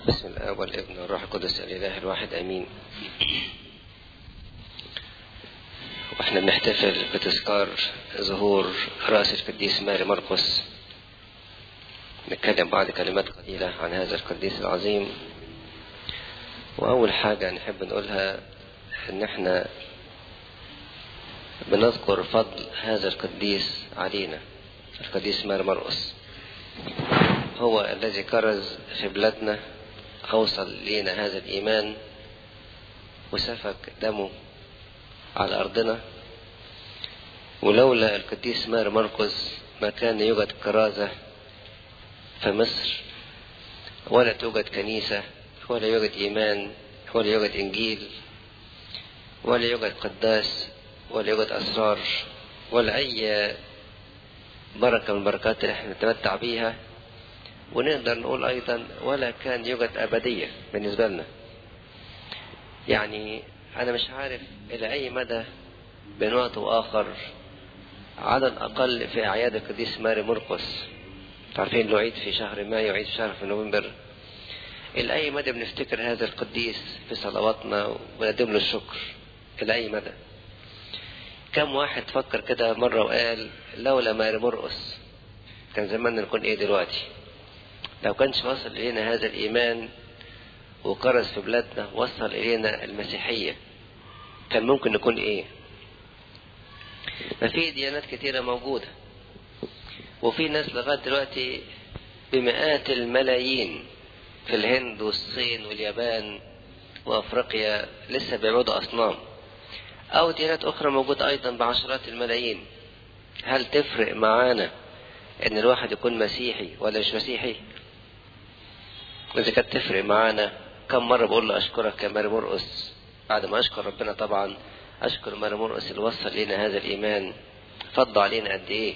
بسم الله والابن والروح القدس الاله الواحد امين واحنا بنحتفل بتذكار ظهور راس القديس ماري مرقس نتكلم بعض كلمات قليلة عن هذا القديس العظيم وأول حاجة نحب نقولها إن احنا بنذكر فضل هذا القديس علينا القديس ماري مرقس هو الذي كرز في بلادنا أوصل لينا هذا الإيمان وسفك دمه على أرضنا ولولا القديس مار مرقس ما كان يوجد كرازة في مصر ولا توجد كنيسة ولا يوجد إيمان ولا يوجد إنجيل ولا يوجد قداس ولا يوجد أسرار ولا أي بركة من البركات اللي احنا نتمتع بيها ونقدر نقول أيضا ولا كان يوجد أبدية بالنسبة لنا يعني أنا مش عارف إلى أي مدى بين وقت وآخر على الأقل في أعياد القديس ماري مرقس عارفين له عيد في شهر مايو وعيد في شهر في نوفمبر إلى أي مدى بنفتكر هذا القديس في صلواتنا ونقدم له الشكر إلى أي مدى كم واحد فكر كده مرة وقال لولا ماري مرقس كان زماننا نكون إيه دلوقتي لو كانش وصل إلينا هذا الإيمان وكرز في بلادنا وصل إلينا المسيحية كان ممكن نكون إيه ما في ديانات كتيرة موجودة وفي ناس لغاية دلوقتي بمئات الملايين في الهند والصين واليابان وأفريقيا لسه بيعبدوا أصنام أو ديانات أخرى موجودة أيضا بعشرات الملايين هل تفرق معانا إن الواحد يكون مسيحي ولا مش مسيحي؟ وإذا كانت تفرق معانا كم مرة بقول له أشكرك يا ماري مرقس بعد ما أشكر ربنا طبعا أشكر ماري مرقس اللي وصل لنا هذا الإيمان فضل علينا قد إيه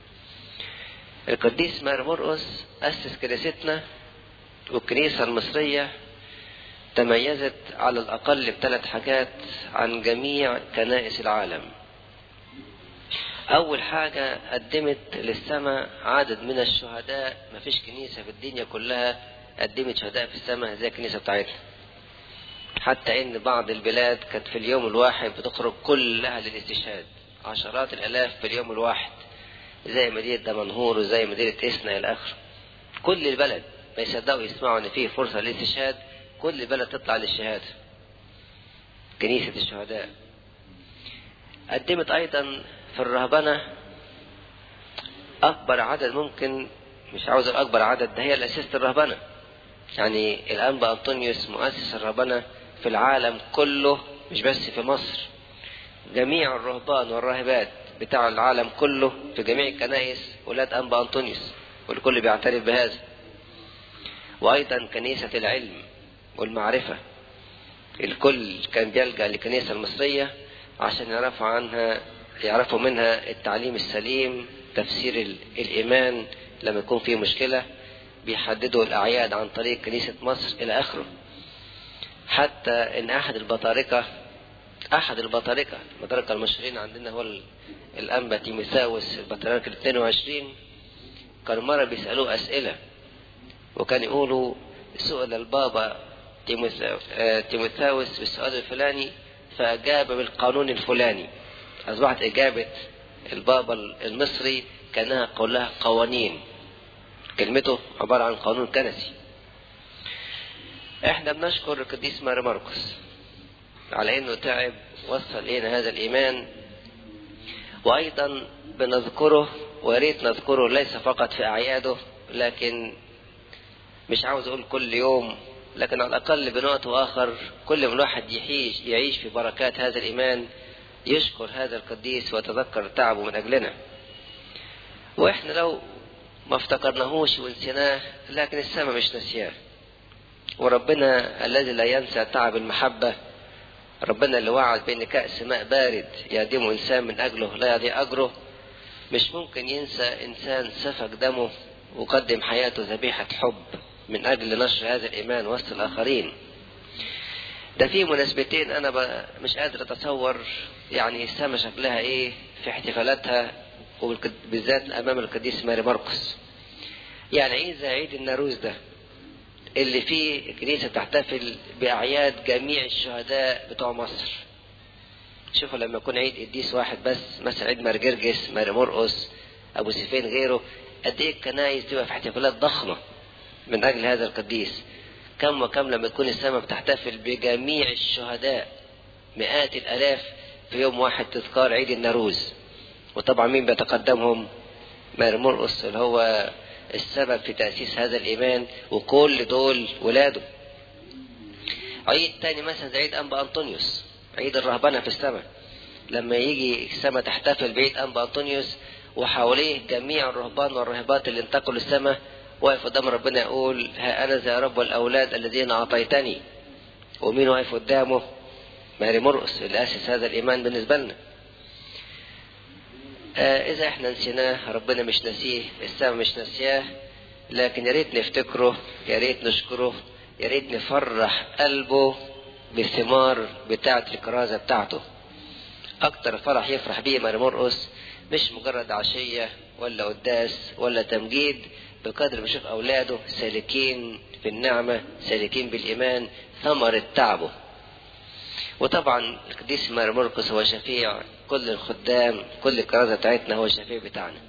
القديس ماري مرقس أسس كنيستنا والكنيسة المصرية تميزت على الأقل بثلاث حاجات عن جميع كنائس العالم أول حاجة قدمت للسماء عدد من الشهداء مفيش كنيسة في الدنيا كلها قدمت شهداء في السماء زي الكنيسة بتاعتنا حتى ان بعض البلاد كانت في اليوم الواحد بتخرج كلها للاستشهاد عشرات الالاف في اليوم الواحد زي مدينة دمنهور وزي مدينة إسنا إلى آخره كل البلد ما يصدقوا يسمعوا إن فيه فرصة للاستشهاد كل البلد تطلع للشهادة كنيسة الشهداء قدمت أيضا في الرهبنة أكبر عدد ممكن مش عاوز أكبر عدد ده هي الأساس الرهبنة يعني الأنبا أنطونيوس مؤسس الرهبنة في العالم كله مش بس في مصر جميع الرهبان والراهبات بتاع العالم كله في جميع الكنائس ولاد أنبا أنطونيوس والكل بيعترف بهذا وأيضا كنيسة العلم والمعرفة الكل كان بيلجأ للكنيسة المصرية عشان يعرفوا عنها يعرفوا منها التعليم السليم تفسير الإيمان لما يكون فيه مشكلة بيحددوا الأعياد عن طريق كنيسة مصر إلى آخره حتى إن أحد البطاركة أحد البطاركة البطاركة المشهورين عندنا هو الأنبا تيموثاوس البطاركة ال 22 كانوا مرة بيسألوه أسئلة وكان يقولوا سئل البابا تيموثاوس بالسؤال الفلاني فأجاب بالقانون الفلاني أصبحت إجابة البابا المصري كأنها قولها قوانين كلمته عبارة عن قانون كنسي احنا بنشكر القديس ماري مرقس على انه تعب وصل الينا هذا الايمان وايضا بنذكره وياريت نذكره ليس فقط في اعياده لكن مش عاوز اقول كل يوم لكن على الاقل بين وقت واخر كل ما الواحد يعيش يعيش في بركات هذا الايمان يشكر هذا القديس ويتذكر تعبه من اجلنا واحنا لو ما افتكرناهوش ونسيناه لكن السماء مش نسياه وربنا الذي لا ينسى تعب المحبة ربنا اللي وعد بأن كأس ماء بارد يهدمه إنسان من أجله لا يضيع أجره مش ممكن ينسى إنسان سفك دمه وقدم حياته ذبيحة حب من أجل نشر هذا الإيمان وسط الآخرين ده في مناسبتين أنا مش قادر أتصور يعني السماء شكلها إيه في احتفالاتها وبالذات أمام القديس ماري مرقس يعني عيد زي عيد الناروز ده اللي فيه الكنيسة تحتفل بأعياد جميع الشهداء بتوع مصر شوفوا لما يكون عيد قديس واحد بس مثلا عيد مرجرجس ماري مرقس أبو سيفين غيره قد إيه الكنايس تبقى في احتفالات ضخمة من أجل هذا القديس كم وكم لما تكون السماء بتحتفل بجميع الشهداء مئات الآلاف في يوم واحد تذكار عيد النوروز وطبعا مين بيتقدمهم ماري مرقس اللي هو السبب في تأسيس هذا الإيمان وكل دول ولاده عيد تاني مثلا زي عيد أنبا أنطونيوس عيد الرهبنة في السماء لما يجي السماء تحتفل بعيد أنبا أنطونيوس وحواليه جميع الرهبان والراهبات اللي انتقلوا السماء واقف قدام ربنا يقول ها أنا ذا رب الأولاد الذين أعطيتني ومين واقف قدامه ماري مرقس اللي أسس هذا الإيمان بالنسبة لنا آه إذا إحنا نسيناه ربنا مش نسيه السماء مش نسياه لكن يا ريت نفتكره يا ريت نشكره يا ريت نفرح قلبه بالثمار بتاعة الكرازة بتاعته أكتر فرح يفرح بيه ماري مرقس مش مجرد عشية ولا قداس ولا تمجيد بقدر ما يشوف أولاده سالكين في النعمة سالكين بالإيمان ثمرة تعبه وطبعا القديس ماري مرقس هو شفيع كل الخدام كل الكرازة بتاعتنا هو الشفيع بتاعنا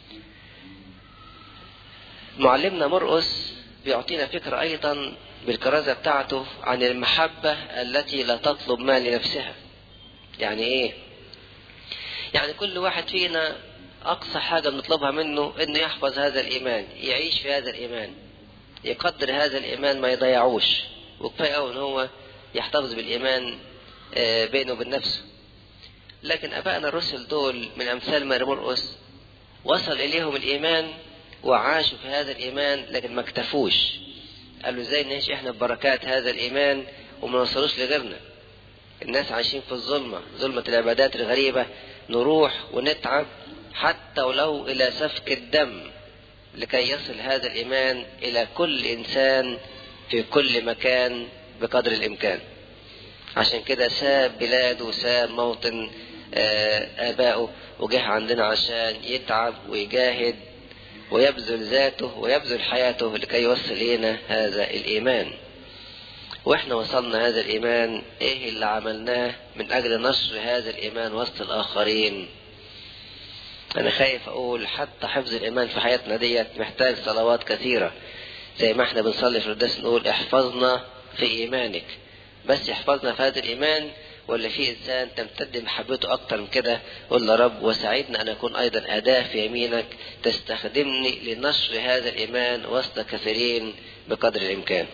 معلمنا مرقس بيعطينا فكرة أيضا بالكرازة بتاعته عن المحبة التي لا تطلب ما لنفسها يعني إيه يعني كل واحد فينا أقصى حاجة بنطلبها منه إنه يحفظ هذا الإيمان يعيش في هذا الإيمان يقدر هذا الإيمان ما يضيعوش وكفاية أوي إن هو يحتفظ بالإيمان بينه وبين نفسه لكن أبائنا الرسل دول من أمثال ماري مرقس وصل إليهم الإيمان وعاشوا في هذا الإيمان لكن ما اكتفوش قالوا ازاي نعيش احنا ببركات هذا الإيمان وما نوصلوش لغيرنا الناس عايشين في الظلمة ظلمة العبادات الغريبة نروح ونتعب حتى ولو إلى سفك الدم لكي يصل هذا الإيمان إلى كل إنسان في كل مكان بقدر الإمكان عشان كده ساب بلاده وساب موطن آبائه وجه عندنا عشان يتعب ويجاهد ويبذل ذاته ويبذل حياته لكي يوصل إلينا هذا الإيمان واحنا وصلنا هذا الإيمان ايه اللي عملناه من أجل نشر هذا الإيمان وسط الآخرين أنا خايف أقول حتى حفظ الإيمان في حياتنا ديت محتاج صلوات كثيرة زي ما احنا بنصلي في القداس نقول احفظنا في إيمانك بس يحفظنا في هذا الإيمان ولا في إنسان تمتد محبته أكتر من كده قول يا رب وساعدنا أن أكون أيضا أداة في يمينك تستخدمني لنشر هذا الإيمان وسط كثيرين بقدر الإمكان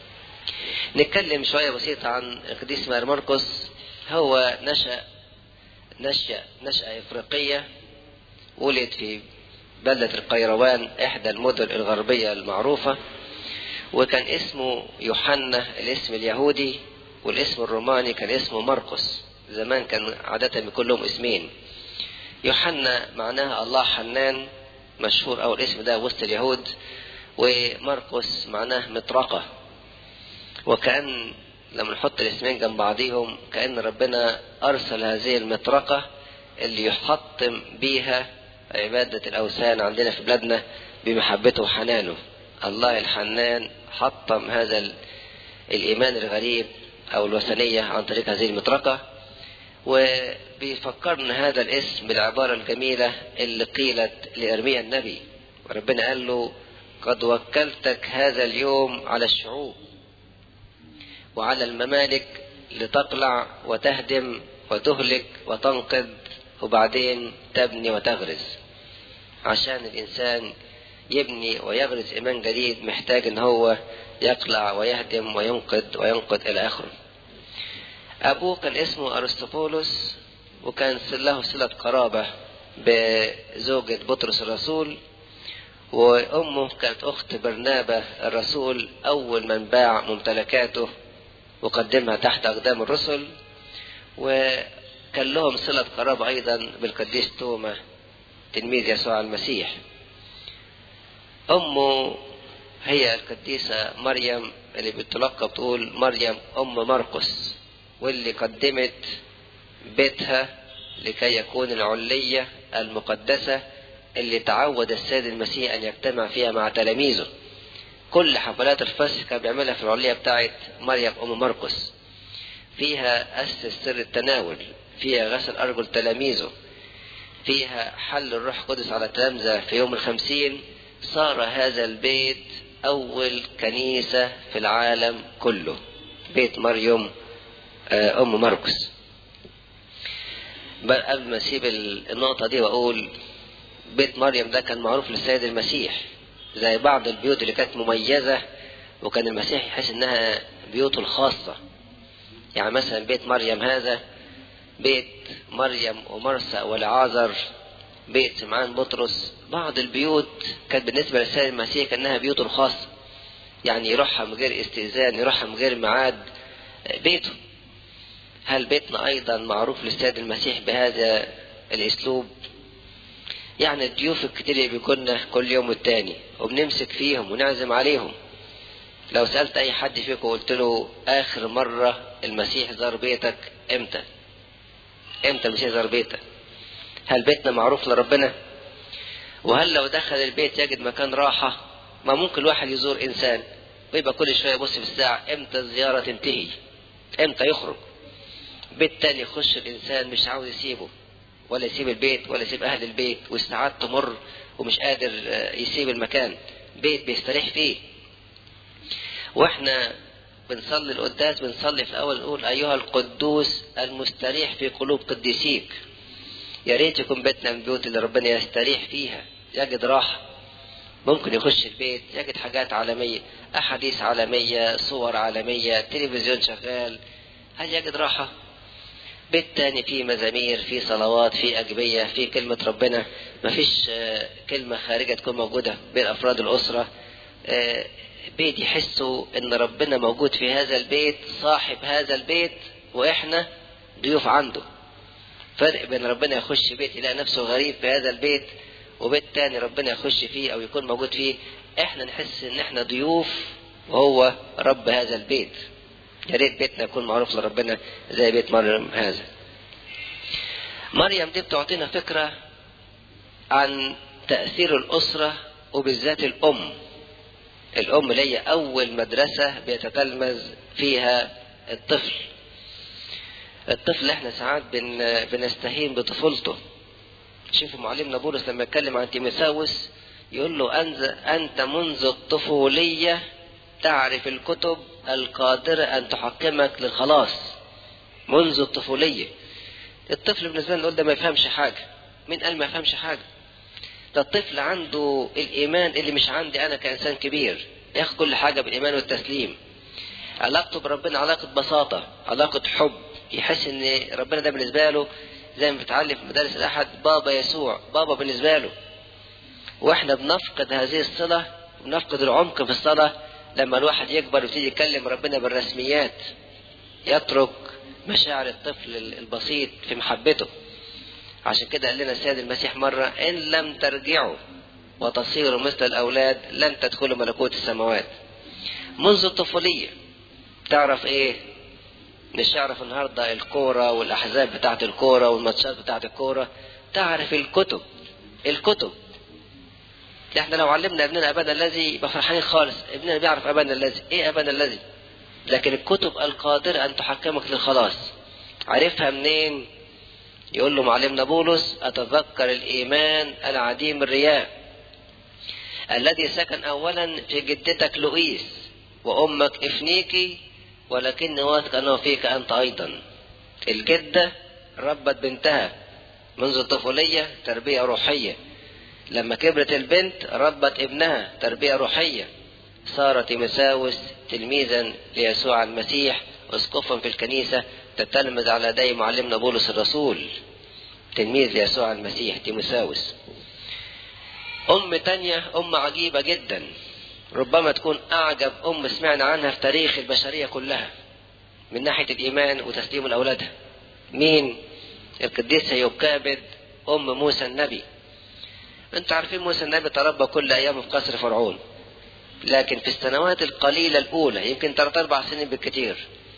نتكلم شوية بسيطة عن القديس مار مرقس هو نشأ نشأ نشأة إفريقية ولد في بلدة القيروان إحدى المدن الغربية المعروفة وكان اسمه يوحنا الاسم اليهودي والاسم الروماني كان اسمه مرقس زمان كان عادة بيكون لهم اسمين يوحنا معناها الله حنان مشهور أو الاسم ده وسط اليهود ومرقس معناه مطرقة وكأن لما نحط الاسمين جنب بعضيهم كأن ربنا أرسل هذه المطرقة اللي يحطم بيها عبادة الأوثان عندنا في بلادنا بمحبته وحنانه الله الحنان حطم هذا الإيمان الغريب أو الوثنية عن طريق هذه المطرقة وبيفكرنا هذا الاسم بالعبارة الجميلة اللي قيلت لإرميا النبي وربنا قال له قد وكلتك هذا اليوم على الشعوب وعلى الممالك لتقلع وتهدم وتهلك وتنقذ وبعدين تبني وتغرز عشان الإنسان يبني ويغرس إيمان جديد محتاج إن هو يقلع ويهدم وينقذ وينقذ إلى آخره أبوه كان اسمه أرسطوبولوس وكان له صلة قرابة بزوجة بطرس الرسول وأمه كانت أخت برنابة الرسول أول من باع ممتلكاته وقدمها تحت أقدام الرسل وكان لهم صلة قرابة أيضا بالقديس توما تلميذ يسوع المسيح أمه هي القديسة مريم اللي بتلقب تقول مريم أم مرقس واللي قدمت بيتها لكي يكون العلية المقدسة اللي تعود السيد المسيح أن يجتمع فيها مع تلاميذه كل حفلات الفصح كان بيعملها في العلية بتاعت مريم أم مرقس فيها أسس سر التناول فيها غسل أرجل تلاميذه فيها حل الروح القدس على تلامذة في يوم الخمسين صار هذا البيت أول كنيسة في العالم كله بيت مريم أم مرقس قبل ما أسيب النقطة دي وأقول بيت مريم ده كان معروف للسيد المسيح زي بعض البيوت اللي كانت مميزة وكان المسيح يحس إنها بيوته الخاصة يعني مثلا بيت مريم هذا بيت مريم ومرسى والعازر بيت سمعان بطرس بعض البيوت كانت بالنسبة للسيد المسيح كأنها بيوته الخاصة يعني يروحها من غير استئذان يروحها من غير ميعاد بيته هل بيتنا أيضا معروف للسيد المسيح بهذا الأسلوب يعني الضيوف الكتير اللي بيكوننا كل يوم والتاني وبنمسك فيهم ونعزم عليهم لو سألت أي حد فيكم قلت له آخر مرة المسيح زار بيتك إمتى؟ إمتى المسيح زار بيتك؟ هل بيتنا معروف لربنا؟ وهل لو دخل البيت يجد مكان راحة؟ ما ممكن الواحد يزور إنسان ويبقى كل شوية يبص في الساعة إمتى الزيارة تنتهي؟ إمتى يخرج؟ بيت تاني يخش الإنسان مش عاوز يسيبه ولا يسيب البيت ولا يسيب أهل البيت والساعات تمر ومش قادر يسيب المكان بيت بيستريح فيه واحنا بنصلي القداس بنصلي في الأول نقول أيها القدوس المستريح في قلوب قديسيك يا ريت يكون بيتنا من البيوت اللي ربنا يستريح فيها يجد راحة ممكن يخش البيت يجد حاجات عالمية أحاديث عالمية صور عالمية تلفزيون شغال هل يجد راحة بيت تاني فيه مزامير فيه صلوات فيه أجبية فيه كلمة ربنا مفيش كلمة خارجة تكون موجودة بين أفراد الأسرة بيت يحسوا ان ربنا موجود في هذا البيت صاحب هذا البيت واحنا ضيوف عنده فرق بين ربنا يخش بيت يلاقي نفسه غريب في هذا البيت وبيت تاني ربنا يخش فيه او يكون موجود فيه احنا نحس ان احنا ضيوف وهو رب هذا البيت يا ريت بيتنا يكون معروف لربنا زي بيت مريم هذا مريم دي بتعطينا فكرة عن تأثير الأسرة وبالذات الأم الأم اللي هي أول مدرسة بيتتلمذ فيها الطفل الطفل احنا ساعات بن بنستهين بطفولته شوفوا معلمنا بولس لما يتكلم عن تيموثاوس يقول له أنت منذ الطفولية تعرف الكتب القادرة أن تحكمك للخلاص منذ الطفولية الطفل بالنسبة لنا نقول ده ما يفهمش حاجة مين قال ما يفهمش حاجة ده الطفل عنده الإيمان اللي مش عندي أنا كإنسان كبير ياخد كل حاجة بالإيمان والتسليم علاقته بربنا علاقة بساطة علاقة حب يحس إن ربنا ده بالنسبة له زي ما بتعلم في مدارس الأحد بابا يسوع بابا بالنسبة له وإحنا بنفقد هذه الصلة بنفقد العمق في الصلاة لما الواحد يكبر ويبتدي يكلم ربنا بالرسميات يترك مشاعر الطفل البسيط في محبته عشان كده قال لنا السيد المسيح مرة إن لم ترجعوا وتصيروا مثل الأولاد لن تدخلوا ملكوت السماوات منذ الطفولية تعرف إيه مش تعرف النهاردة الكورة والأحزاب بتاعة الكورة والماتشات بتاعة الكورة تعرف الكتب الكتب احنا لو علمنا ابننا ابانا الذي يبقى فرحانين خالص ابننا بيعرف ابانا الذي ايه ابانا الذي لكن الكتب القادرة ان تحكمك للخلاص عرفها منين يقول له معلمنا بولس أتذكر الإيمان العديم الرياء الذي سكن أولا في جدتك لؤيس وأمك إفنيكي ولكن واثق أنه فيك أنت أيضا الجدة ربت بنتها منذ الطفولية تربية روحية لما كبرت البنت ربت ابنها تربية روحية صار تيمساوس تلميذا ليسوع المسيح اسقفا في الكنيسة تتلمذ على يدي معلمنا بولس الرسول تلميذ ليسوع المسيح تيموساوس أم تانية أم عجيبة جدا ربما تكون أعجب أم سمعنا عنها في تاريخ البشرية كلها من ناحية الإيمان وتسليم لأولادها مين القديسة يوكابد أم موسى النبي انتوا عارفين موسى النبي تربى كل أيامه في قصر فرعون لكن في السنوات القليلة الأولى يمكن ثلاث أربع سنين بالكثير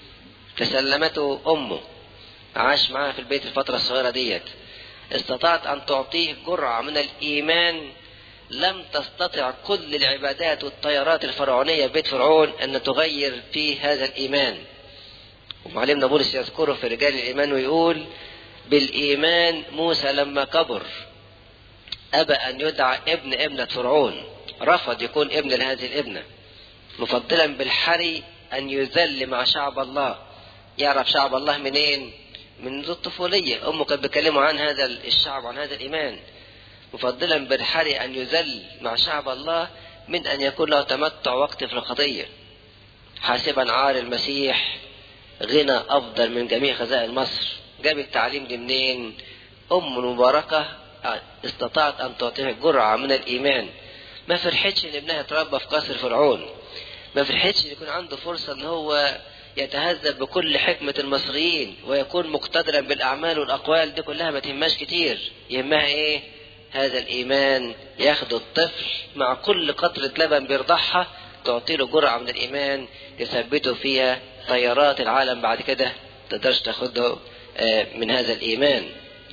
تسلمته أمه عاش معها في البيت الفترة الصغيرة ديت استطاعت أن تعطيه جرعة من الإيمان لم تستطع كل العبادات والطيارات الفرعونية بيت فرعون أن تغير في هذا الإيمان ومعلمنا بولس يذكره في رجال الإيمان ويقول بالإيمان موسى لما كبر أبى أن يدعى ابن ابنة فرعون رفض يكون ابن لهذه الابنة مفضلا بالحري أن يذل مع شعب الله يعرف شعب الله منين منذ الطفولية أمه كانت بيكلموا عن هذا الشعب عن هذا الإيمان مفضلا بالحري أن يذل مع شعب الله من أن يكون له تمتع وقت في الخطية حاسبا عار المسيح غنى أفضل من جميع خزائن مصر جاب التعليم دي منين أم مباركة استطاعت أن تعطيها جرعة من الإيمان ما فرحتش إن ابنها اتربى في قصر فرعون ما فرحتش إن يكون عنده فرصة إن هو يتهذب بكل حكمة المصريين ويكون مقتدرا بالأعمال والأقوال دي كلها ما تهمهاش كتير يهمها إيه هذا الإيمان ياخد الطفل مع كل قطرة لبن بيرضعها تعطي له جرعة من الإيمان يثبته فيها طيارات العالم بعد كده تقدرش تاخده من هذا الإيمان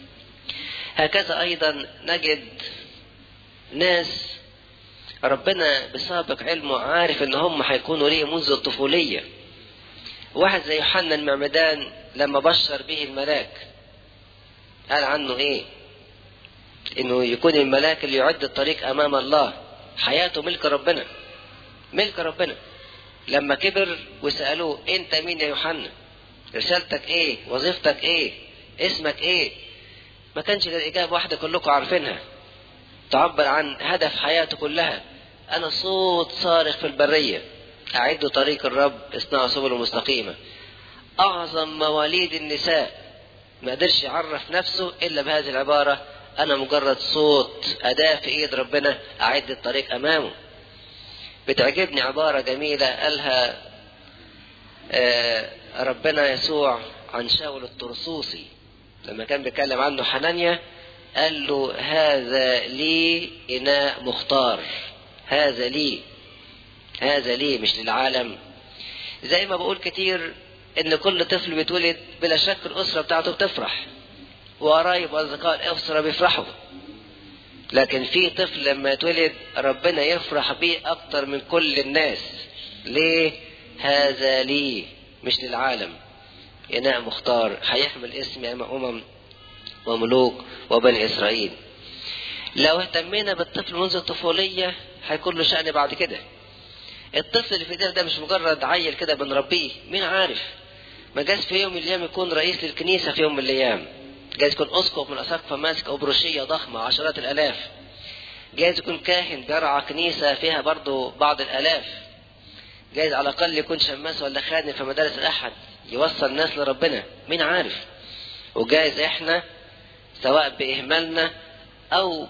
هكذا أيضا نجد ناس ربنا بسابق علمه عارف ان هم هيكونوا ليه منذ الطفولية واحد زي يوحنا المعمدان لما بشر به الملاك قال عنه ايه انه يكون الملاك اللي يعد الطريق امام الله حياته ملك ربنا ملك ربنا لما كبر وسألوه انت مين يا يوحنا رسالتك ايه وظيفتك ايه اسمك ايه ما كانش الإجابة واحدة كلكم عارفينها تعبر عن هدف حياته كلها أنا صوت صارخ في البرية أعدوا طريق الرب اصنعوا سبل مستقيمة أعظم مواليد النساء ما قدرش يعرف نفسه إلا بهذه العبارة أنا مجرد صوت أداة في إيد ربنا أعد الطريق أمامه بتعجبني عبارة جميلة قالها آه ربنا يسوع عن شاول الطرسوسي لما كان بيتكلم عنه حنانيا قال له هذا لي إناء مختار هذا لي هذا لي مش للعالم زي ما بقول كتير ان كل طفل بيتولد بلا شك الاسره بتاعته بتفرح وقرايب واصدقاء الاسره بيفرحوا لكن في طفل لما يتولد ربنا يفرح بيه اكتر من كل الناس ليه هذا لي مش للعالم إناء مختار هيحمل اسم أمم وملوك وبني إسرائيل لو اهتمينا بالطفل منذ الطفولية هيكون له شأن بعد كده الطفل اللي في ايدينا ده مش مجرد عيل كده بنربيه مين عارف ما جاز في يوم من الايام يكون رئيس للكنيسة في يوم من الايام جايز يكون اسقف من اساقفة ماسك ابروشية ضخمة عشرات الالاف جايز يكون كاهن بيرعى كنيسة فيها برضه بعض الالاف جايز على الاقل يكون شماس ولا خادم في مدارس الاحد يوصل الناس لربنا مين عارف وجايز احنا سواء باهمالنا او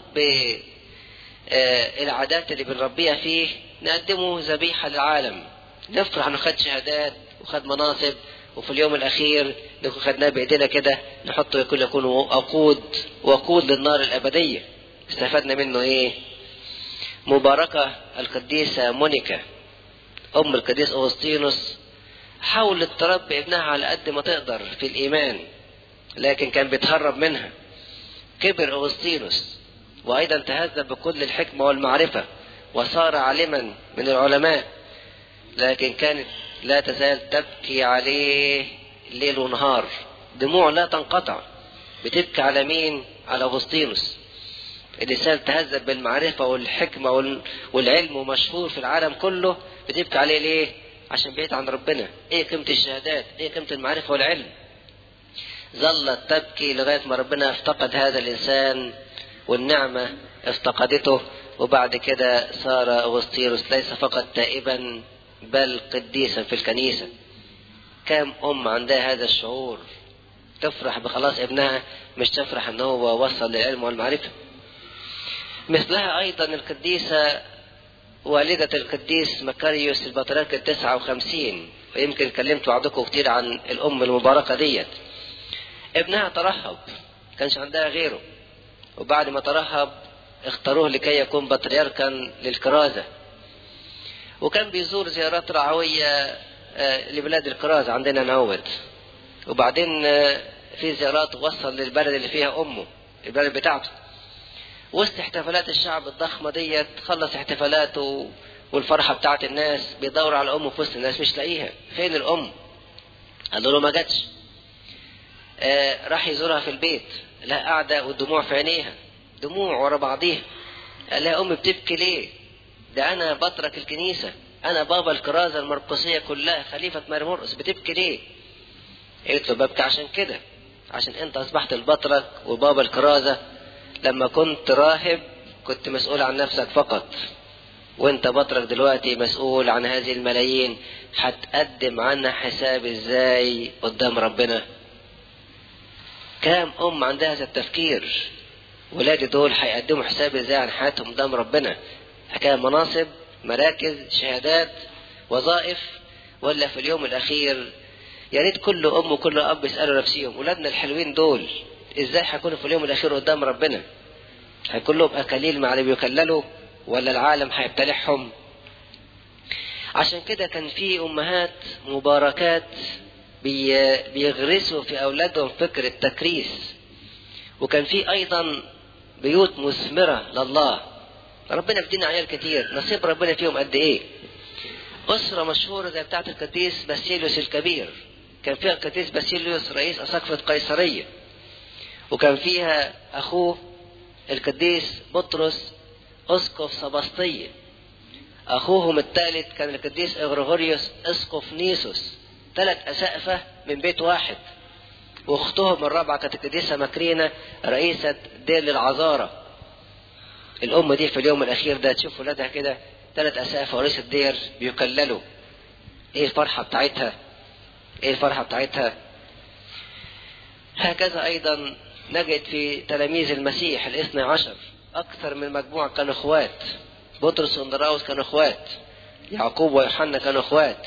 بالعادات اللي بنربيها فيه نقدمه ذبيحه للعالم نفرح انه خد شهادات وخد مناصب وفي اليوم الاخير نكون خدناه بايدينا كده نحطه يكون يكون وقود وقود للنار الابديه استفدنا منه ايه مباركه القديسه مونيكا ام القديس اغسطينوس حاولت تربي ابنها على قد ما تقدر في الإيمان لكن كان بيتهرب منها كبر أغسطينوس وأيضا تهذب بكل الحكمة والمعرفة وصار عالما من العلماء لكن كانت لا تزال تبكي عليه ليل ونهار دموع لا تنقطع بتبكي على مين على أغسطينوس الإنسان تهذب بالمعرفة والحكمة والعلم ومشهور في العالم كله بتبكي عليه ليه عشان بعيد عن ربنا ايه قيمة الشهادات ايه قيمة المعرفة والعلم ظلت تبكي لغاية ما ربنا افتقد هذا الإنسان والنعمة افتقدته وبعد كده صار أغسطيروس ليس فقط تائبا بل قديسا في الكنيسة كم أم عندها هذا الشعور تفرح بخلاص ابنها مش تفرح ان هو وصل للعلم والمعرفة مثلها أيضا القديسة والدة القديس مكاريوس البطريرك التسعة وخمسين ويمكن كلمت بعضكم كتير عن الأم المباركة ديت ابنها ترهب كانش عندها غيره وبعد ما ترهب اختاروه لكي يكون بطريركا للكرازة وكان بيزور زيارات رعوية لبلاد الكرازة عندنا نعود وبعدين في زيارات وصل للبلد اللي فيها أمه البلد بتاعته وسط احتفالات الشعب الضخمة ديت خلص احتفالاته والفرحة بتاعت الناس بيدور على أمه في وسط الناس مش لاقيها فين الأم قالوا له ما جاتش آه راح يزورها في البيت لا قاعدة والدموع في عينيها دموع ورا بعضيها قال لها أمي بتبكي ليه ده أنا بترك الكنيسة أنا بابا الكرازة المرقسية كلها خليفة ماري مرقس بتبكي ليه قلت له ببكي عشان كده عشان أنت أصبحت البطرك وبابا الكرازة لما كنت راهب كنت مسؤول عن نفسك فقط وانت بطرك دلوقتي مسؤول عن هذه الملايين هتقدم عنها حساب ازاي قدام ربنا كام ام عندها هذا التفكير ولادي دول هيقدموا حساب ازاي عن حياتهم قدام ربنا حكاية مناصب مراكز شهادات وظائف ولا في اليوم الاخير يا ريت كل ام وكل اب يسالوا نفسيهم ولادنا الحلوين دول ازاي هيكونوا في اليوم الاخير قدام ربنا هيكون لهم اكاليل مع اللي بيكللوا ولا العالم هيبتلعهم عشان كده كان في امهات مباركات بي بيغرسوا في اولادهم فكر التكريس وكان في ايضا بيوت مثمره لله ربنا بيدينا عيال كتير نصيب ربنا فيهم قد ايه اسره مشهوره زي بتاعه القديس باسيليوس الكبير كان فيها القديس باسيليوس رئيس اساقفه قيصريه وكان فيها اخوه القديس بطرس اسقف سباسطية اخوهم الثالث كان القديس اغريغوريوس اسقف نيسوس ثلاث اسقفة من بيت واحد واختهم الرابعة كانت القديسة مكرينة رئيسة دير العذارة الام دي في اليوم الاخير ده تشوف ولادها كده ثلاث اسقفة ورئيس الدير بيكللوا ايه الفرحة بتاعتها ايه الفرحة بتاعتها هكذا ايضا نجد في تلاميذ المسيح الاثنى عشر أكثر من مجموعة كانوا إخوات بطرس واندراوس كانوا إخوات يعقوب ويوحنا كانوا إخوات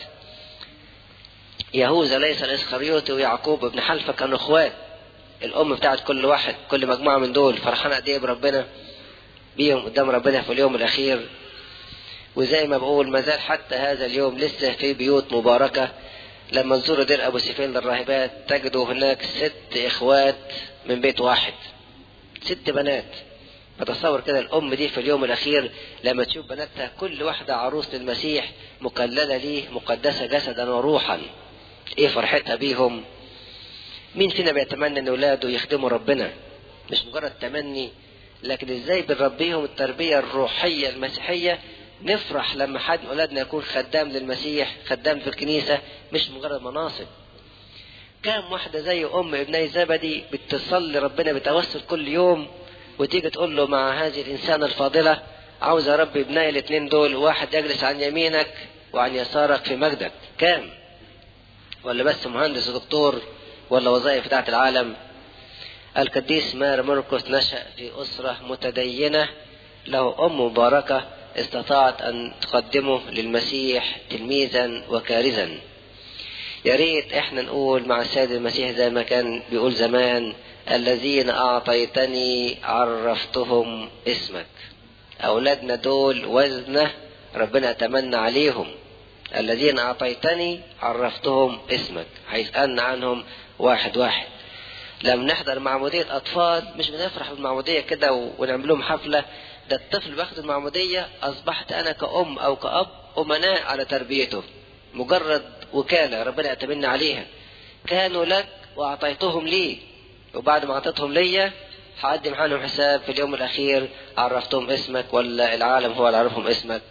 يهوذا ليس الإسخريوطي ويعقوب ابن حلفة كانوا إخوات الأم بتاعت كل واحد كل مجموعة من دول فرحانة قد إيه بربنا بيهم قدام ربنا في اليوم الأخير وزي ما بقول ما زال حتى هذا اليوم لسه في بيوت مباركة لما تزوروا دير أبو سيفين للراهبات تجدوا هناك ست إخوات من بيت واحد ست بنات فتصور كده الأم دي في اليوم الأخير لما تشوف بناتها كل واحدة عروس للمسيح مكللة ليه مقدسة جسدا وروحا إيه فرحتها بيهم مين فينا بيتمنى إن أولاده يخدموا ربنا مش مجرد تمني لكن إزاي بنربيهم التربية الروحية المسيحية نفرح لما حد من أولادنا يكون خدام للمسيح خدام في الكنيسة مش مجرد مناصب كام واحدة زي أم ابني زبدي بتصلي ربنا بتوسل كل يوم وتيجي تقول له مع هذه الإنسانة الفاضلة عاوز يا رب ابنائي الاثنين دول واحد يجلس عن يمينك وعن يسارك في مجدك كام ولا بس مهندس ودكتور ولا وظائف بتاعت العالم القديس مار مرقس نشأ في أسرة متدينة له أم مباركة استطاعت أن تقدمه للمسيح تلميذا وكارزا يا ريت احنا نقول مع السيد المسيح زي ما كان بيقول زمان الذين أعطيتني عرفتهم اسمك أولادنا دول وزنة ربنا أتمنى عليهم الذين أعطيتني عرفتهم اسمك هيسألنا عنهم واحد واحد لما نحضر معمودية أطفال مش بنفرح بالمعمودية كده ونعمل لهم حفلة ده الطفل باخد المعمودية أصبحت أنا كأم أو كأب أمناء على تربيته مجرد وكالة ربنا أتمنى عليها كانوا لك وأعطيتهم لي وبعد ما أعطيتهم ليا هقدم عنهم حساب في اليوم الأخير عرفتهم اسمك ولا العالم هو اللي عرفهم اسمك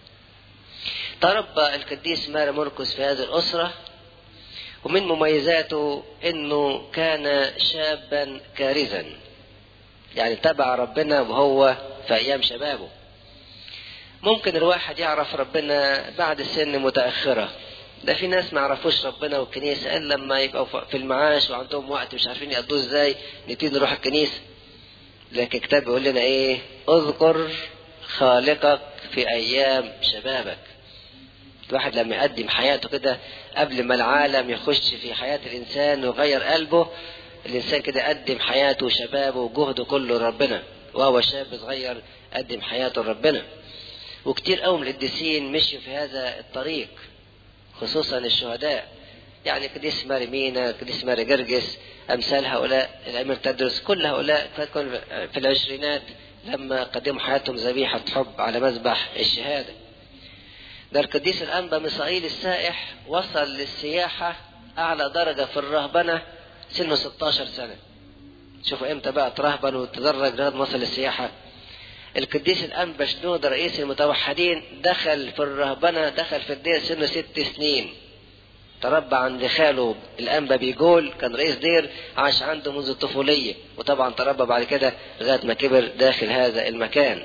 تربى القديس ماري مركز في هذه الأسرة ومن مميزاته انه كان شابا كارزا يعني تبع ربنا وهو في ايام شبابه ممكن الواحد يعرف ربنا بعد سن متأخرة ده في ناس ما يعرفوش ربنا والكنيسة إلا لما يبقوا في المعاش وعندهم وقت مش عارفين يقضوه ازاي نبتدي نروح الكنيسة لكن الكتاب بيقول لنا ايه اذكر خالقك في ايام شبابك الواحد لما يقدم حياته كده قبل ما العالم يخش في حياة الإنسان ويغير قلبه الإنسان كده قدم حياته وشبابه وجهده كله لربنا وهو شاب صغير قدم حياته لربنا وكتير قوي من القديسين مشوا في هذا الطريق خصوصا الشهداء يعني قديس ماري مينا قديس ماري جرجس أمثال هؤلاء الأمير تدرس كل هؤلاء في العشرينات لما قدموا حياتهم ذبيحة حب على مذبح الشهادة ده القديس الأنبا ميسائيل السائح وصل للسياحة أعلى درجة في الرهبنة سنه 16 سنة شوفوا امتى بقى ترهبن وتدرج لغاية ما وصل للسياحة القديس الأنبا شنودة رئيس المتوحدين دخل في الرهبنة دخل في الدير سنه ست سنين تربى عند خاله الأنبا بيقول كان رئيس دير عاش عنده منذ الطفولية وطبعا تربى بعد كده لغاية ما كبر داخل هذا المكان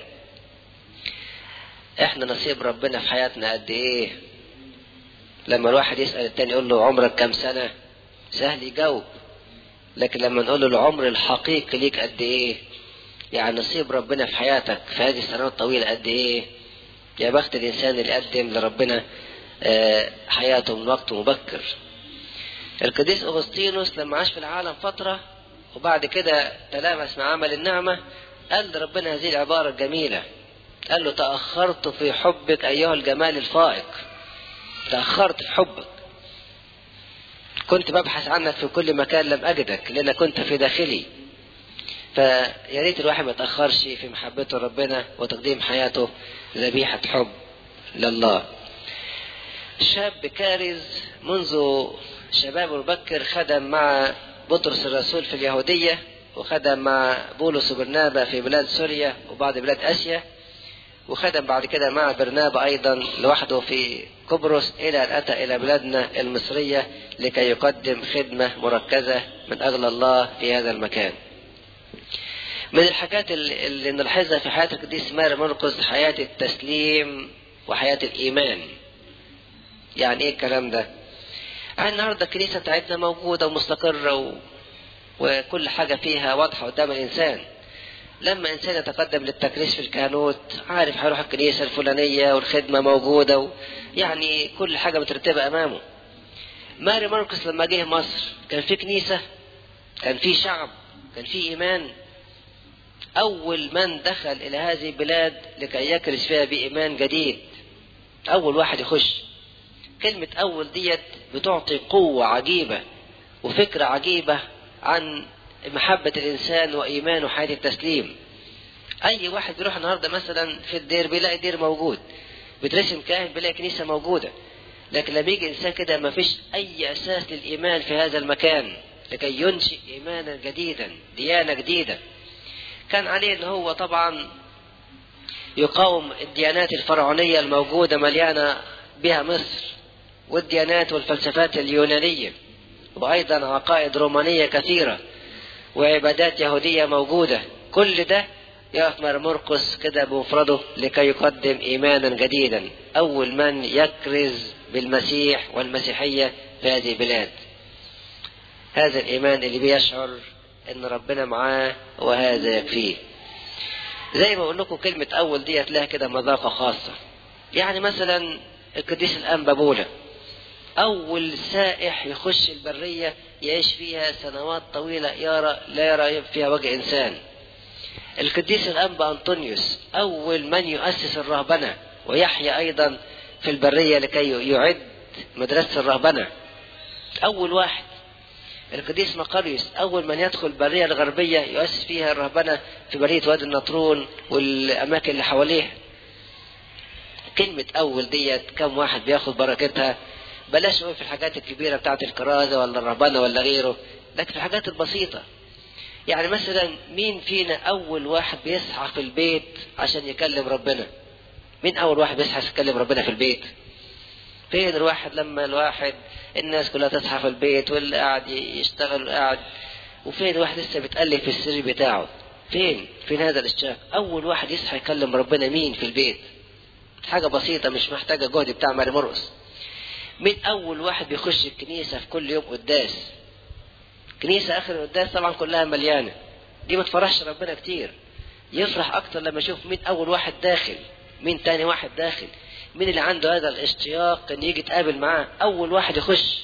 احنا نصيب ربنا في حياتنا قد ايه لما الواحد يسأل التاني يقول له عمرك كم سنة سهل يجاوب لكن لما نقول له العمر الحقيقي ليك قد ايه يعني نصيب ربنا في حياتك في هذه السنوات الطويلة قد ايه يا بخت الانسان اللي قدم لربنا حياته من وقت مبكر القديس أغسطينوس لما عاش في العالم فترة وبعد كده تلامس مع عمل النعمة قال لربنا هذه العبارة الجميلة قال له تأخرت في حبك أيها الجمال الفائق تأخرت في حبك كنت ببحث عنك في كل مكان لم أجدك لأن كنت في داخلي فيا ريت الواحد ما يتأخرش في محبته ربنا وتقديم حياته ذبيحة حب لله شاب كارز منذ شباب مبكر خدم مع بطرس الرسول في اليهودية وخدم مع بولس وبرنابا في بلاد سوريا وبعض بلاد آسيا وخدم بعد كده مع برنابا أيضا لوحده في قبرص إلى أن أتى إلى بلادنا المصرية لكي يقدم خدمة مركزة من أجل الله في هذا المكان من الحاجات اللي نلاحظها في حياة القديس ماري مرقس حياة التسليم وحياة الإيمان يعني ايه الكلام ده يعني النهارده الكنيسه بتاعتنا موجوده ومستقره و... وكل حاجه فيها واضحه قدام الانسان لما انسان يتقدم للتكريس في الكهنوت عارف هيروح الكنيسه الفلانيه والخدمه موجوده و... يعني كل حاجه مترتبه امامه ماري ماركوس لما جه مصر كان في كنيسه كان في شعب كان في ايمان اول من دخل الى هذه البلاد لكي يكرس فيها بايمان جديد اول واحد يخش كلمة أول ديت بتعطي قوة عجيبة وفكرة عجيبة عن محبة الإنسان وإيمانه وحياة التسليم أي واحد بيروح النهاردة مثلا في الدير بيلاقي دير موجود بيترسم كاهن بيلاقي كنيسة موجودة لكن لما يجي إنسان كده ما فيش أي أساس للإيمان في هذا المكان لكي ينشئ إيمانا جديدا ديانة جديدة كان عليه إن هو طبعا يقاوم الديانات الفرعونية الموجودة مليانة بها مصر والديانات والفلسفات اليونانية وأيضا عقائد رومانية كثيرة وعبادات يهودية موجودة كل ده يقف مرقس كده بمفرده لكي يقدم إيمانا جديدا أول من يكرز بالمسيح والمسيحية في هذه البلاد هذا الإيمان اللي بيشعر إن ربنا معاه وهذا يكفيه زي ما أقول لكم كلمة أول ديت لها كده مذاقة خاصة يعني مثلا القديس الأنبا بولا أول سائح يخش البرية يعيش فيها سنوات طويلة يرى لا يرى فيها وجه إنسان القديس الأنبا أنطونيوس أول من يؤسس الرهبنة ويحيى أيضا في البرية لكي يعد مدرسة الرهبنة أول واحد القديس مقاريوس أول من يدخل البرية الغربية يؤسس فيها الرهبنة في برية وادي النطرون والأماكن اللي حواليها كلمة أول ديت كم واحد بياخد بركتها بلاش نقول في الحاجات الكبيرة بتاعت الكرازة ولا الرهبنة ولا غيره لكن في الحاجات البسيطة يعني مثلا مين فينا أول واحد بيصحى في البيت عشان يكلم ربنا مين أول واحد بيصحى يكلم ربنا في البيت فين الواحد لما الواحد الناس كلها تصحى في البيت واللي قاعد يشتغل وقاعد وفين الواحد لسه بيتألف في السرير بتاعه فين فين هذا الاشتراك أول واحد يصحى يكلم ربنا مين في البيت حاجة بسيطة مش محتاجة جهد بتاع ماري مرقس مين أول واحد بيخش الكنيسة في كل يوم قداس كنيسة آخر القداس طبعا كلها مليانة دي ما تفرحش ربنا كتير يفرح أكتر لما يشوف مين أول واحد داخل مين تاني واحد داخل مين اللي عنده هذا الاشتياق ان يجي يتقابل معاه اول واحد يخش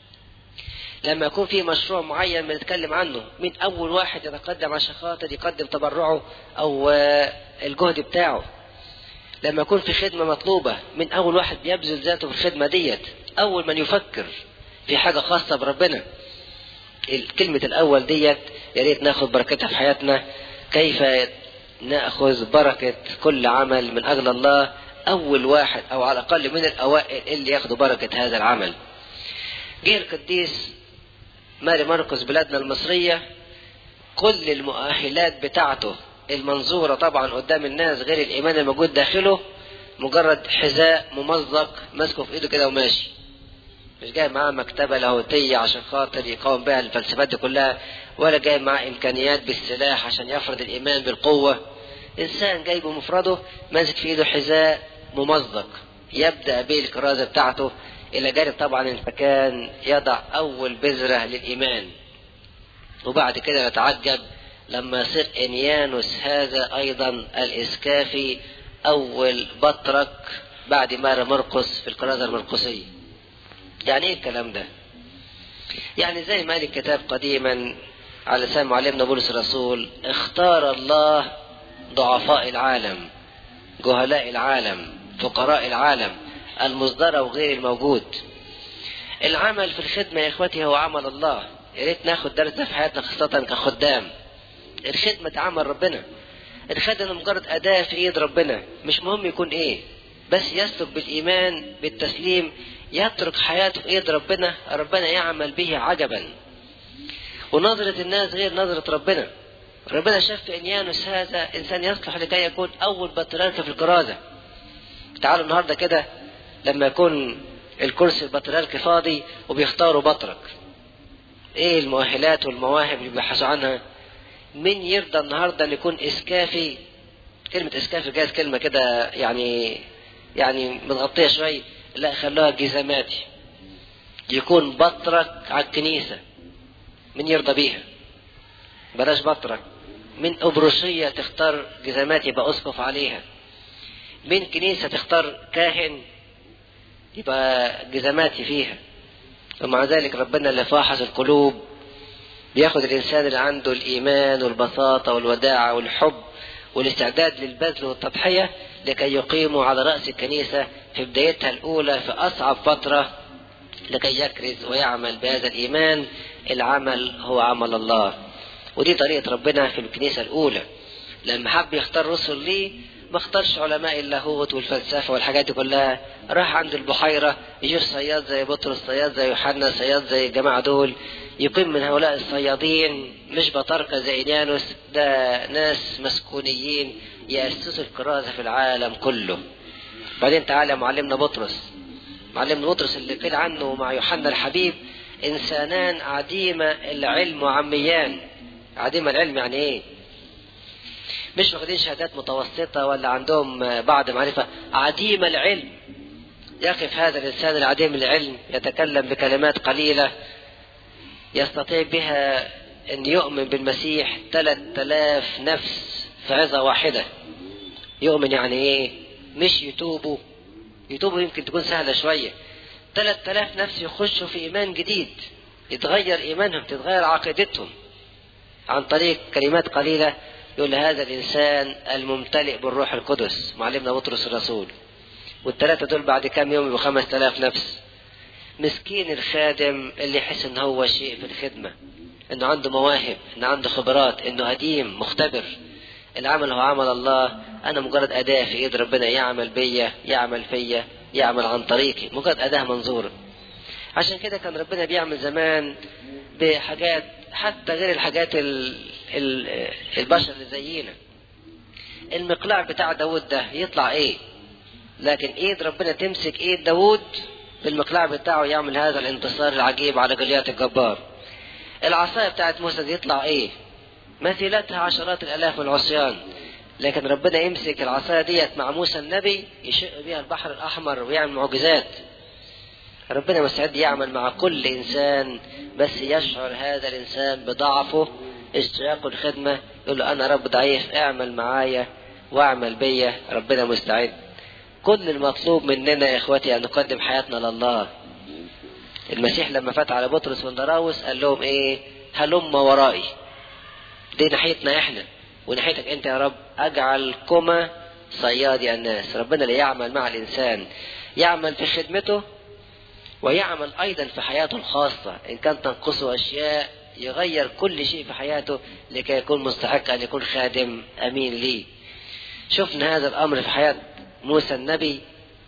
لما يكون في مشروع معين بنتكلم عنه مين اول واحد يتقدم عشان خاطر يقدم تبرعه او الجهد بتاعه لما يكون في خدمة مطلوبة من أول واحد بيبذل ذاته في الخدمة ديت أول من يفكر في حاجة خاصة بربنا كلمة الأول ديت يا ريت ناخد بركتها في حياتنا كيف نأخذ بركة كل عمل من أجل الله أول واحد أو على الأقل من الأوائل اللي ياخدوا بركة هذا العمل جه القديس ماري مرقس بلادنا المصرية كل المؤهلات بتاعته المنظورة طبعا قدام الناس غير الإيمان الموجود داخله مجرد حذاء ممزق ماسكه في ايده كده وماشي مش جاي معاه مكتبة لاهوتية عشان خاطر يقاوم بها الفلسفات دي كلها ولا جاي معاه إمكانيات بالسلاح عشان يفرض الإيمان بالقوة إنسان جاي بمفرده ماسك في إيده حذاء ممزق يبدأ به الكرازة بتاعته إلى جانب طبعا المكان يضع أول بذرة للإيمان وبعد كده نتعجب لما يصير إنيانوس هذا أيضا الإسكافي أول بطرك بعد مارا مرقس في الكرازة المرقسية يعني إيه الكلام ده يعني زي ما قال الكتاب قديما على لسان معلمنا بولس الرسول اختار الله ضعفاء العالم جهلاء العالم فقراء العالم المصدر وغير الموجود العمل في الخدمة يا إخوتي هو عمل الله يا ريت ناخد درس ده في حياتنا خاصة كخدام الخدمة عمل ربنا الخدمة مجرد أداة في إيد ربنا مش مهم يكون إيه بس يسلك بالإيمان بالتسليم يترك حياته في إيد ربنا ربنا يعمل به عجبا ونظرة الناس غير نظرة ربنا ربنا شاف في انيانوس هذا انسان يصلح لكي يكون اول بطريرك في الكرازه تعالوا النهارده كده لما يكون الكرسي البطريرك فاضي وبيختاروا بطرك ايه المؤهلات والمواهب اللي بيبحثوا عنها مين يرضى النهارده ان يكون اسكافي كلمه اسكافي جايز كلمه كده يعني يعني متغطيه شويه لا خلوها جزماتي يكون بطرك على الكنيسه مين يرضى بيها بلاش بطرك من أبروسية تختار جزامات يبقى أسقف عليها من كنيسة تختار كاهن يبقى جزاماتي فيها ومع ذلك ربنا اللي فاحص القلوب بياخد الإنسان اللي عنده الإيمان والبساطة والوداعة والحب والاستعداد للبذل والتضحية لكي يقيموا على رأس الكنيسة في بدايتها الأولى في أصعب فترة لكي يكرز ويعمل بهذا الإيمان العمل هو عمل الله ودي طريقة ربنا في الكنيسة الأولى لما حب يختار رسل ليه ما اختارش علماء اللاهوت والفلسفة والحاجات دي كلها راح عند البحيرة يجيب صياد زي بطرس صياد زي يوحنا صياد زي الجماعة دول يقيم من هؤلاء الصيادين مش بطاركة زي إنيانوس ده ناس مسكونيين يأسسوا الكرازة في العالم كله بعدين تعالى يا معلمنا بطرس معلمنا بطرس اللي قيل عنه مع يوحنا الحبيب إنسانان عديم العلم وعميان عديم العلم يعني ايه مش واخدين شهادات متوسطة ولا عندهم بعض معرفة عديم العلم يقف هذا الإنسان العديم العلم يتكلم بكلمات قليلة يستطيع بها أن يؤمن بالمسيح ثلاث آلاف نفس في عظة واحدة يؤمن يعني إيه مش يتوبوا يتوبوا يمكن تكون سهلة شوية ثلاث آلاف نفس يخشوا في إيمان جديد يتغير إيمانهم تتغير عقيدتهم عن طريق كلمات قليلة يقول هذا الإنسان الممتلئ بالروح القدس معلمنا بطرس الرسول والثلاثة دول بعد كام يوم يبقوا خمس تلاف نفس مسكين الخادم اللي يحس ان هو شيء في الخدمة انه عنده مواهب انه عنده خبرات انه قديم مختبر العمل هو عمل الله انا مجرد اداة في ايد ربنا يعمل بيا يعمل فيا يعمل عن طريقي مجرد اداة منظورة عشان كده كان ربنا بيعمل زمان بحاجات حتى غير الحاجات ال ال البشر اللي زينا المقلاع بتاع داود ده يطلع ايه لكن ايد ربنا تمسك ايد داود بالمقلاع بتاعه يعمل هذا الانتصار العجيب على جليات الجبار العصاية بتاعت موسى دي يطلع ايه مثيلتها عشرات الالاف من العصيان لكن ربنا يمسك العصاية ديت مع موسى النبي يشق بيها البحر الاحمر ويعمل معجزات ربنا مستعد يعمل مع كل انسان بس يشعر هذا الانسان بضعفه اشتياق الخدمة يقول له انا رب ضعيف اعمل معايا واعمل بيا ربنا مستعد كل المطلوب مننا يا اخواتي ان نقدم حياتنا لله المسيح لما فات على بطرس وندراوس قال لهم ايه هلم ورائي دي ناحيتنا احنا وناحيتك انت يا رب اجعلكما صيادي الناس ربنا اللي يعمل مع الانسان يعمل في خدمته ويعمل ايضا في حياته الخاصة ان كان تنقصه اشياء يغير كل شيء في حياته لكي يكون مستحق أن يكون خادم أمين ليه شفنا هذا الأمر في حياة موسى النبي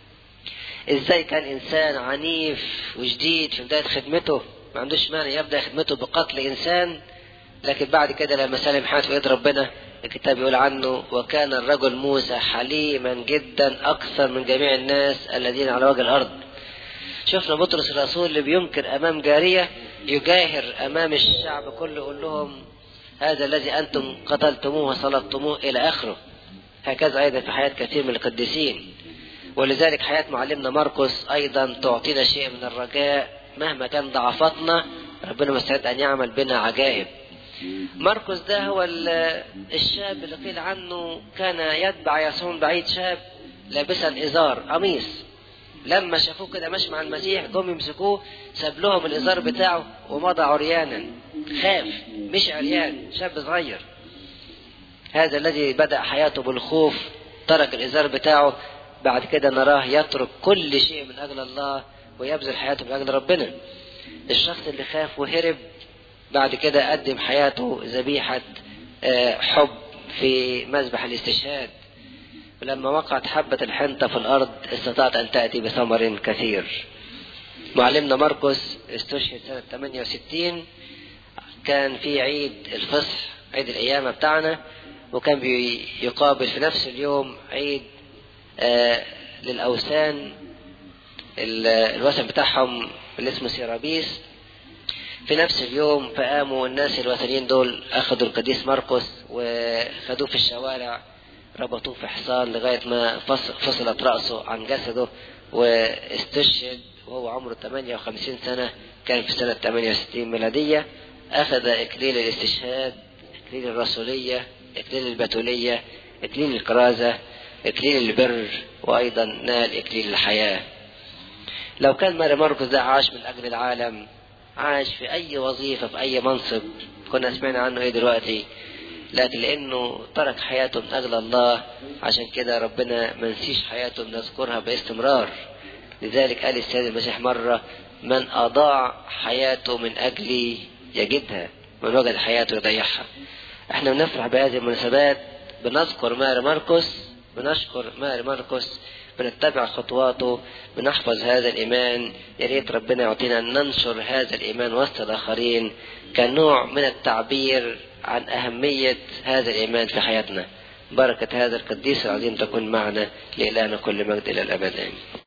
ازاي كان انسان عنيف وجديد في بداية خدمته ما عندوش مانع يبدأ خدمته بقتل انسان لكن بعد كده لما سلم حياته في ايد ربنا الكتاب يقول عنه وكان الرجل موسى حليما جدا اكثر من جميع الناس الذين على وجه الارض شفنا بطرس الرسول اللي بينكر امام جارية يجاهر امام الشعب كله يقول لهم هذا الذي انتم قتلتموه وصلبتموه الى اخره هكذا ايضا في حياة كثير من القديسين ولذلك حياة معلمنا مرقس ايضا تعطينا شيء من الرجاء مهما كان ضعفاتنا ربنا مستعد ان يعمل بنا عجائب مرقس ده هو الشاب اللي قيل عنه كان يتبع يسوع بعيد شاب لابسا ازار قميص لما شافوه كده ماشي مع المسيح جم يمسكوه ساب لهم الازار بتاعه ومضى عريانا خاف مش عريان شاب صغير هذا الذي بدأ حياته بالخوف ترك الازار بتاعه بعد كده نراه يترك كل شيء من اجل الله ويبذل حياته من اجل ربنا الشخص اللي خاف وهرب بعد كده قدم حياته ذبيحة حب في مذبح الاستشهاد ولما وقعت حبة الحنطة في الأرض استطاعت أن تأتي بثمر كثير معلمنا مرقس استشهد سنة 68 كان في عيد الفصح عيد القيامة بتاعنا وكان بيقابل في نفس اليوم عيد آه للأوثان الوثن بتاعهم اللي اسمه سيرابيس في نفس اليوم فقاموا الناس الوثنيين دول أخذوا القديس مرقس وخدوه في الشوارع ربطوه في حصان لغاية ما فصلت رأسه عن جسده واستشهد وهو عمره 58 سنة كان في سنة 68 ميلادية أخذ إكليل الاستشهاد إكليل الرسولية إكليل البتولية إكليل الكرازة إكليل البر وأيضا نال إكليل الحياة لو كان ماري ماركوس ده عاش من أجل العالم عاش في أي وظيفة في أي منصب كنا سمعنا عنه إيه دلوقتي لكن لأنه ترك حياته من أجل الله عشان كده ربنا ما نسيش حياته بنذكرها باستمرار لذلك قال السيد المسيح مرة من أضاع حياته من أجلي يجدها من وجد حياته يضيعها احنا بنفرح بهذه المناسبات بنذكر ماري ماركوس بنشكر ماري ماركوس بنتبع خطواته بنحفظ هذا الإيمان يا ريت ربنا يعطينا أن ننشر هذا الإيمان وسط الآخرين كنوع من التعبير عن أهمية هذا الإيمان في حياتنا بركة هذا القديس العظيم تكون معنا لإلهنا كل مجد إلى الأبد آمين